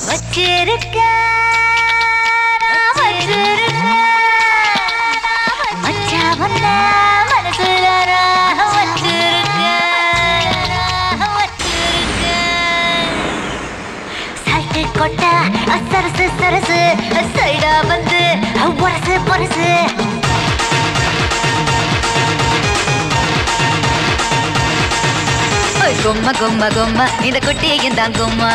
வச்சிருக்க நான் வச்சிருக்க மச்சான் வந்த மனசுல நான் வச்சிருக்க வச்சிருக்க சைட்டு கொட்ட சரசு சரசு சைடா வந்து பொரசு பொரசு ஓய் கும்ம கும்ம கும்ம இந்த குட்டியும் தான் கும்மா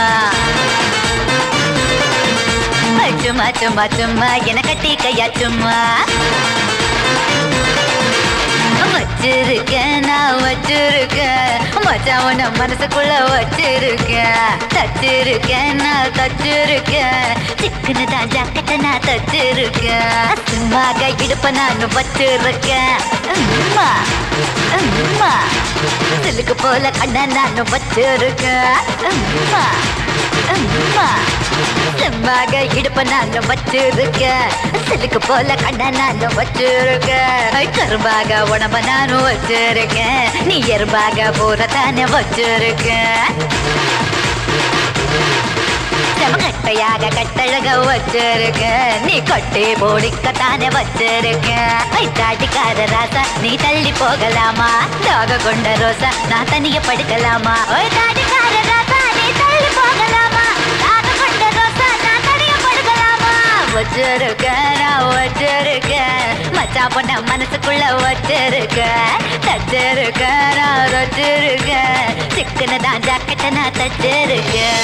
ஓய் சும்மா சும்மா சும்மா என கட்டி கையா சும்மா வச்சிருக்கேன் நான் வச்சிருக்கேன் மச்சான் உன்னை மனசுக்குள்ள வச்சிருக்கேன் தச்சிருக்கேன் நான் தச்சிருக்கேன் சிக்கனு தான் ஜாக்கெட்டை நான் தச்சிருக்கேன் சும்மாக இடுப்ப நான் வச்சிருக்கேன் அம்மா அம்மா சிலுக்கு போல கண்ண நான் வச்சிருக்கேன் அம்மா அம்மா சும்மாக இடுப்ப நான் வச்சிருக்கேன் சிலுக்கு போல கண்ண நான் வச்சிருக்கேன் கரும்பாக உடம்ப நானும் வச்சிருக்கேன் நீ எறும்பாக போற தானே வச்சிருக்கேன் கட்டையாக கட்டழக வச்சிருக்க நீ கொட்டி போடிக்கத்தானே வச்சிருக்க ஐ தாட்டிக்கார ராசா நீ தள்ளி போகலாமா தாக கொண்ட ரோசா நான் தனிய படுக்கலாமா ஓய் தாட்டிக்கார ராசா நீ தள்ளி போகலாமா தாக கொண்ட ரோசா நான் தனிய படுக்கலாமா வச்சிருக்க நான் வச்சிருக்க மச்சா பொண்ண மனசுக்குள்ள வச்சிருக்க தச்சிருக்க நான் வச்சிருக்க சிக்கன தான் ஜாக்கெட்டை நான் தச்சிருக்கேன்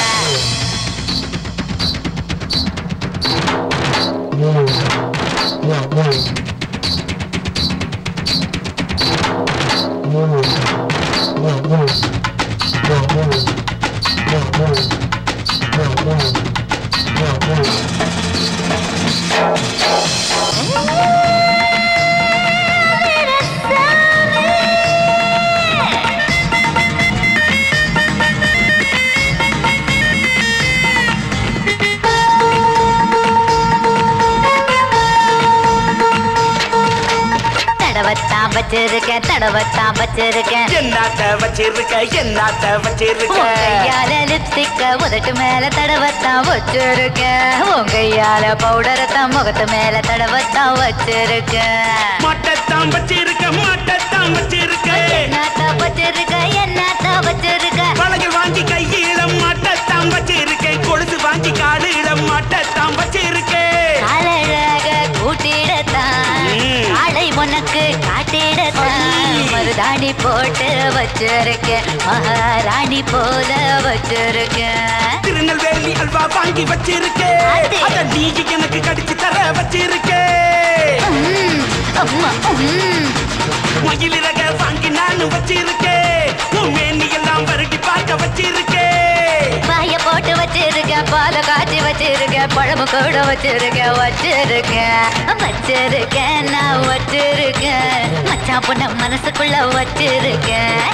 தடவத்தான் வச்சிருக்கேன் தடவத்தான் வச்சிருக்கேன் என்னாத்த வச்சிருக்க என்னாத்த வச்சிருக்க உன் கையால லிப்ஸ்டிக்க உதட்டு மேல தடவத்தான் வச்சிருக்கேன் உன் கையால பவுடரத்தான் முகத்து மேல தடவத்தான் வச்சிருக்கேன் மாட்டத்தான் வச்சிருக்க மாட்டத்தான் வச்சிருக்க என்னத்தான் வச்சிருக்க என்னத்தான் வச்சிருக்க வளையல் வாங்கி கையில மாட்டத்தான் வச்சிருக்க கொழுது வாங்கி காலில மாட்டத்தான் வச்சிருக்க அழக கூட்டிடத்தான் ம். காளை உனக்கு காட்டிடத்தான் மருதாணி போட்டு வச்சிருக்கேன் மகாராணி போல வச்சிருக்கேன் திருநெல்வேலி அல்வா வாங்கி வச்சிருக்க அது. அத நீ எனக்கு கடிச்சு தர வச்சிருக்க ம், அம்மா ம். மயிலிறக வாங்கி நானும் வச்சிருக்கேன் உன் மேனி எல்லாம் வருடி பார்க்க வச்சிருக்கேன் வாய போட்டு வச்சிருக்கேன் பால காய்ச்சி வச்சிருக்கேன் பழமு கூட வச்சிருக்கேன் வச்சிருக்கேன் வச்சிருக்கேன் நான் வச்சிருக்கேன் மச்சான் பொண்ண மனசுக்குள்ள வச்சிருக்கேன்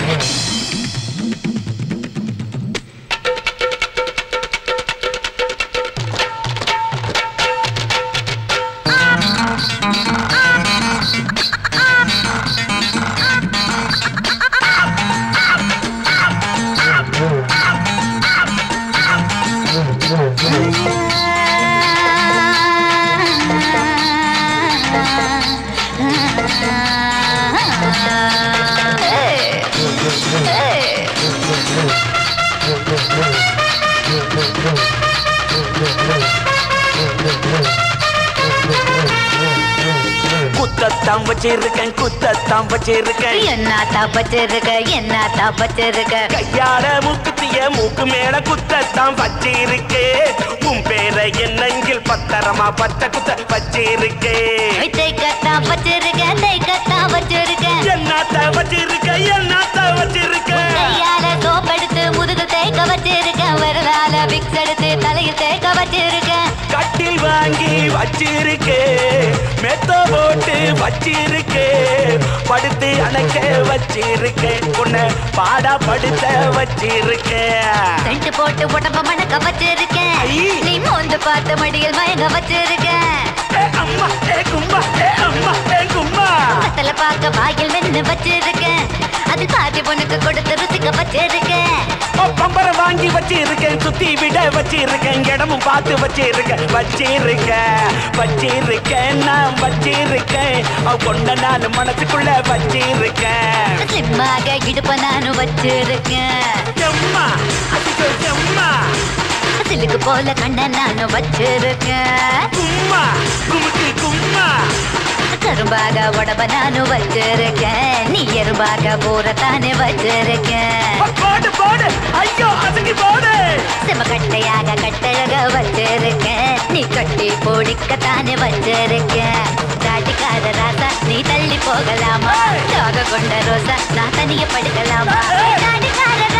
Hey! Hey! குத்தத்தான் வச்சிருக்கேன் குத்தத்தான் வச்சிருக்கேன் என்னத்தா வச்சிருக்க என்னத்தா வச்சிருக்க கையால மூக்குத்திய மூக்கு மேல குத்தத்தான் வச்சிருக்கே உன் பேரை என்னங்கில் பத்திரமா பச்சை குத்த வச்சிருக்கே தைக்கத்தான் வச்சிருக்க தைக்கத்தான் வச்சிருக்க என்னத்த வச்சிருக்க என்னத்த வச்சிருக்க கையால சோப்பெடுத்து முதுகு தேய்க்க வச்சிருக்க விரலால விக்ஸ் எடுத்து தலையில் தேய்க்க வச்சிருக்க கட்டில் வாங்கி வச்சிருக்கே மெத்த போட்டு வச்சிருக்கே படுத்து அணைக்க வச்சிருக்கே உன்னை பாடா படுத்த வச்சிருக்கே சென்ட் போட்டு உடம்ப மணக்க வச்சிருக்க ஐ. நீ மோந்து பார்த்து மடியில் மயங்க வச்சிருக்க ஏ அம்மா ஏ கும்பா ஏ அம்மா ஏ கும்பா பத்தல பார்க்க வாயில் மென்னு வச்சிருக்க அது பாதி பொண்ணுக்கு கொடுத்து ருசிக்க வச்சிருக்க ஓ பம்பரம் வாங்கி வாங்கி வச்சிருக்கேன் சுத்தி விட வச்சிருக்கேன் இடமும் பார்த்து வச்சிருக்கேன் வச்சிருக்கேன் வச்சிருக்கேன் நான் வச்சிருக்கேன் அவ கொண்ட நான் மனசுக்குள்ள வச்சிருக்கேன் ஸ்லிம்மாக இடுப்ப நானும் வச்சிருக்கேன் எம்மா அதுக்கு எம்மா சிலுக்கு போல கண்ண நானும் வச்சிருக்கேன் கும்மா குமுக்கு கும்மா கரும்பாக உடம்ப நானும் வச்சிருக்கேன் நீ எறும்பாக போறத்தானே வச்சிருக்கேன் போடு போடு ஐயோ அதுக்கு போடு சிமக்கட்டையாக கட்டழக வச்சிருக்கேன் நீ கட்டி போடிக்கத்தானே வச்சிருக்கேன் தாட்டிக்கார ராசா நீ தள்ளி போகலாமா தாக கொண்ட ரோசா நான் தனிய படுக்கலாமா தாட்டிக்கார